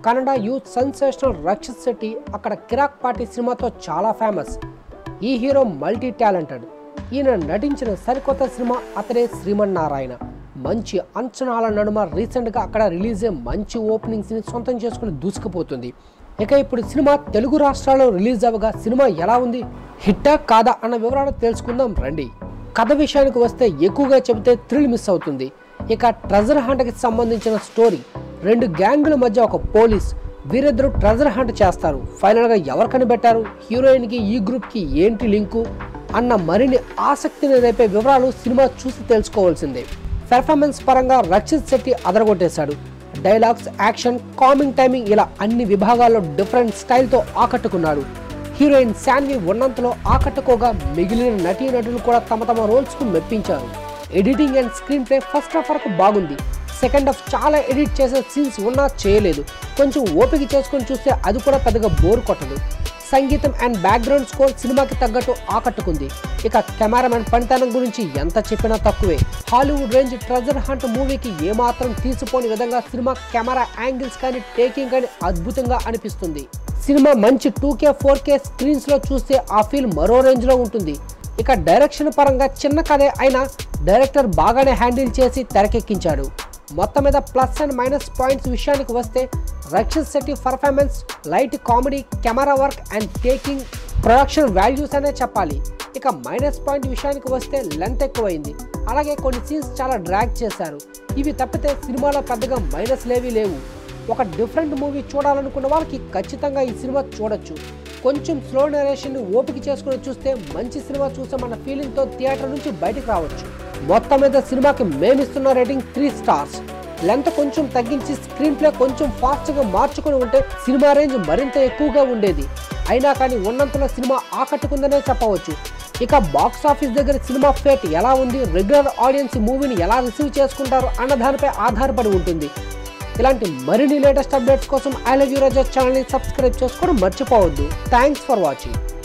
Kannada youth sensational Rakshit Shetty అక్కడ Kirik party సినిమాతో చాలా ఫేమస్ ఈ హీరో మల్టీ టాలెంటెడ్ ఈయన నటించిన సరికొత్త సినిమా అతడే శ్రీమన్నారాయణ మంచి అంచనాల నడుమ రీసెంట్గా అక్కడ రిలీజ్ అయ్యే మంచి ఓపెనింగ్స్ని సొంతం చేసుకుని దూసుకుపోతుంది ఇక ఇప్పుడు సినిమా తెలుగు రాష్ట్రాల్లో రిలీజ్ అవ్వగా సినిమా ఎలా ఉంది హిట్టా కాదా అన్న వివరాలు తెలుసుకుందాం రండి కథ విషయానికి వస్తే ఎక్కువగా చెబితే థ్రిల్ మిస్ అవుతుంది ఇక ట్రెజర్ హంట్కి సంబంధించిన స్టోరీ రెండు గ్యాంగుల మధ్య ఒక పోలీస్ వీరిద్దరూ ట్రెజర్ హంట్ చేస్తారు ఫైనల్గా ఎవరు కనిపెట్టారు హీరోయిన్కి ఈ గ్రూప్కి ఏంటి లింకు అన్న మరిన్ని ఆసక్తిని రేపే వివరాలు సినిమా చూసి తెలుసుకోవాల్సిందే పెర్ఫార్మెన్స్ పరంగా రక్షిత్ శెట్టి అదరగొట్టేశాడు డైలాగ్స్ యాక్షన్ కామింగ్ టైమింగ్ ఇలా అన్ని విభాగాల్లో డిఫరెంట్ స్టైల్తో ఆకట్టుకున్నాడు హీరోయిన్ శాన్వి ఉన్నంతలో ఆకట్టుకోగా మిగిలిన నటీ నటులు కూడా తమ తమ రోల్స్కు మెప్పించారు editing and screen play first half వరకు బాగుంది సెకండ్ హాఫ్ చాలా ఎడిట్ చేసే సీన్స్ ఉన్నా చేయలేదు కొంచెం ఓపిక చేసుకొని చూస్తే అది కూడా పెద్దగా బోర్ కొట్టదు సంగీతం అండ్ బ్యాక్గ్రౌండ్ స్కోర్ సినిమాకి తగ్గట్టు ఆకట్టుకుంది ఇక కెమెరామెన్ పనితనం గురించి ఎంత చెప్పినా తక్కువే హాలీవుడ్ రేంజ్ ట్రెజర్ హంట్ మూవీకి ఏమాత్రం తీసిపోని విధంగా సినిమా కెమెరా యాంగిల్స్ కానీ టేకింగ్ కానీ అద్భుతంగా అనిపిస్తుంది సినిమా మంచి two K four K screens లో చూస్తే ఆ ఫీల్ మరో రేంజ్ లో ఉంటుంది ఇక డైరెక్షన్ పరంగా చిన్న కథే అయినా డైరెక్టర్ బాగానే హ్యాండిల్ చేసి తెరకెక్కించాడు మొత్తం మీద ప్లస్ అండ్ మైనస్ పాయింట్స్ విషయానికి వస్తే Rakshit Shetty performance light comedy camera work and taking production values అనే చెప్పాలి ఇక మైనస్ పాయింట్ విషయానికి వస్తే లెంత్ ఎక్కువైంది అలాగే కొన్ని సీన్స్ చాలా డ్రాగ్ చేశారు ఇవి తప్పితే సినిమాలో పెద్దగా మైనస్ లేవి లేవు ఒక డిఫరెంట్ మూవీ చూడాలనుకున్న వాళ్ళకి ఖచ్చితంగా ఈ సినిమా చూడొచ్చు కొంచెం స్లో నరేషన్ ఓపిక చేసుకుని చూస్తే మంచి సినిమా చూసామన్న ఫీలింగ్తో థియేటర్ నుంచి బయటకు రావచ్చు మొత్తం మీద సినిమాకి మేమిస్తున్న రేటింగ్ త్రీ స్టార్స్ లెంత్ కొంచెం తగ్గించి స్క్రీన్ ప్లే కొంచెం ఫాస్ట్గా మార్చుకొని ఉంటే సినిమా రేంజ్ మరింత ఎక్కువగా ఉండేది అయినా కానీ ఉన్నంతలో సినిమా ఆకట్టుకుందనే చెప్పవచ్చు ఇక బాక్స్ ఆఫీస్ దగ్గర సినిమా ఫేట్ ఎలా ఉంది రెగ్యులర్ ఆడియన్స్ ఈ మూవీని ఎలా రిసీవ్ చేసుకుంటారు అన్న దానిపై ఆధారపడి ఉంటుంది ఇలాంటి మరిన్ని లేటెస్ట్ అప్డేట్స్ కోసం ఐ లవ్ యూ రజా ఛానల్ని సబ్స్క్రైబ్ చేసుకోవడం మర్చిపోవద్దు థ్యాంక్స్ ఫర్ వాచింగ్